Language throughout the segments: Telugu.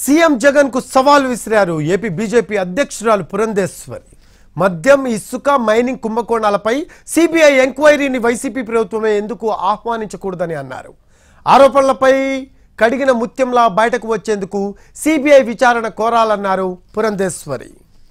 సీఎం జగన్ కు సవాల్ విసిరారు ఏపీ బీజేపీ అధ్యక్షురాలు పురంధేశ్వరి మద్యం ఇసుక మైనింగ్ కుంభకోణాలపై సిబిఐ ఎంక్వైరీని వైసీపీ ప్రభుత్వమే ఎందుకు ఆహ్వానించకూడదని అన్నారు ఆరోపణలపై కడిగిన ముత్యంలా బయటకు వచ్చేందుకు సిబిఐ విచారణ కోరాలన్నారు పురంధేశ్వరి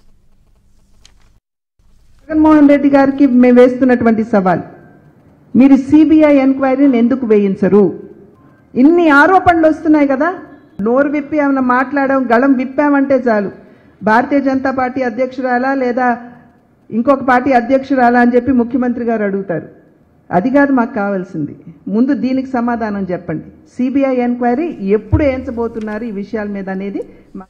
జగన్మోహన్ రెడ్డి గారికి మేము వేస్తున్నటువంటి సవాల్ మీరు సిబిఐ ఎంక్వైరీని ఎందుకు వేయించరు ఇన్ని ఆరోపణలు వస్తున్నాయి కదా నోరు విప్పి ఏమైనా మాట్లాడడం గళం విప్పామంటే చాలు భారతీయ జనతా పార్టీ అధ్యక్షురాలా లేదా ఇంకొక పార్టీ అధ్యక్షురాలా అని చెప్పి ముఖ్యమంత్రి గారు అడుగుతారు అది కాదు మాకు కావాల్సింది ముందు దీనికి సమాధానం చెప్పండి సిబిఐ ఎంక్వైరీ ఎప్పుడు వేయించబోతున్నారు ఈ విషయాల మీద అనేది మా-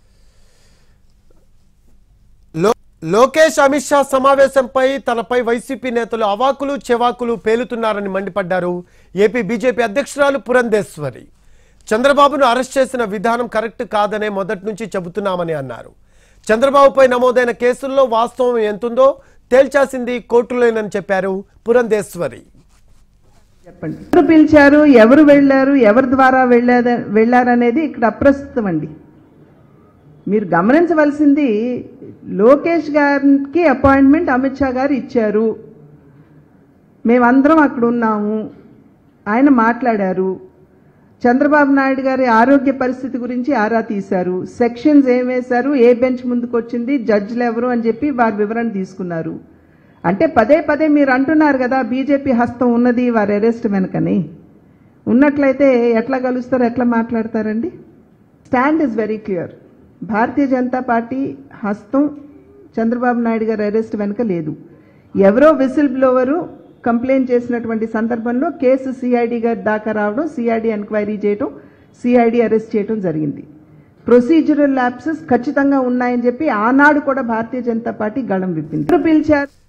లో- లోకేష్ అమిత్ షా సమావేశంపై తనపై వైసీపీ నేతలు అవాకులు చెవాకులు పేలుతున్నారని మండిపడ్డారు ఏపీ బీజేపీ అధ్యక్షురాలు పురంధేశ్వరి చంద్రబాబును అరెస్ట్ చేసిన విధానం కరెక్ట్ కాదనే మొదటి నుంచి చెబుతున్నామని అన్నారు చంద్రబాబుపై నమోదైన కేసుల్లో వాస్తవం ఎంతుందో తేల్చాల్సింది కోర్టులోనని చెప్పారు పురంధేశ్వరి చెప్పండి ఎవరు పిలిచారు ఎవరు వెళ్ళారు ఎవరి ద్వారా వెళ్ళాద వెళ్ళారనేది ఇక్కడ అప్రస్తుతం అండి మీరు గమనించవలసింది లోకేష్ గారికి అపాయింట్మెంట్ అమిత్ షా గారు ఇచ్చారు మేమందరం అక్కడ ఉన్నాము ఆయన మాట్లాడారు చంద్రబాబు నాయుడు గారి ఆరోగ్య పరిస్థితి గురించి ఆరా తీశారు సెక్షన్స్ ఏం వేశారు ఏ బెంచ్ ముందుకు వచ్చింది జడ్జిలు ఎవరు అని చెప్పి వారి వివరణ తీసుకున్నారు అంటే పదే పదే మీరు అంటున్నారు కదా బీజేపీ హస్తం ఉన్నది వారి అరెస్ట్ వెనకని ఉన్నట్లయితే ఎట్లా కలుస్తారు ఎట్లా మాట్లాడతారండి stand is very clear Bharatiya Janata Party హస్తం చంద్రబాబు నాయుడు గారి అరెస్ట్ వెనుక లేదు ఎవరో విసిల్ బ్లోవరు కంప్లైంట్ చేసినటువంటి సందర్భంలో కేసు సిఐడి గారి దాకా రావడం సిఐడి ఎంక్వైరీ చేయడం సిఐడి అరెస్ట్ చేయడం జరిగింది ప్రొసీజరల్ ల్యాప్సెస్ ఖచ్చితంగా ఉన్నాయని చెప్పి ఆనాడు కూడా భారతీయ జనతా పార్టీ గళం విప్పింది ఎవరు పిలిచారు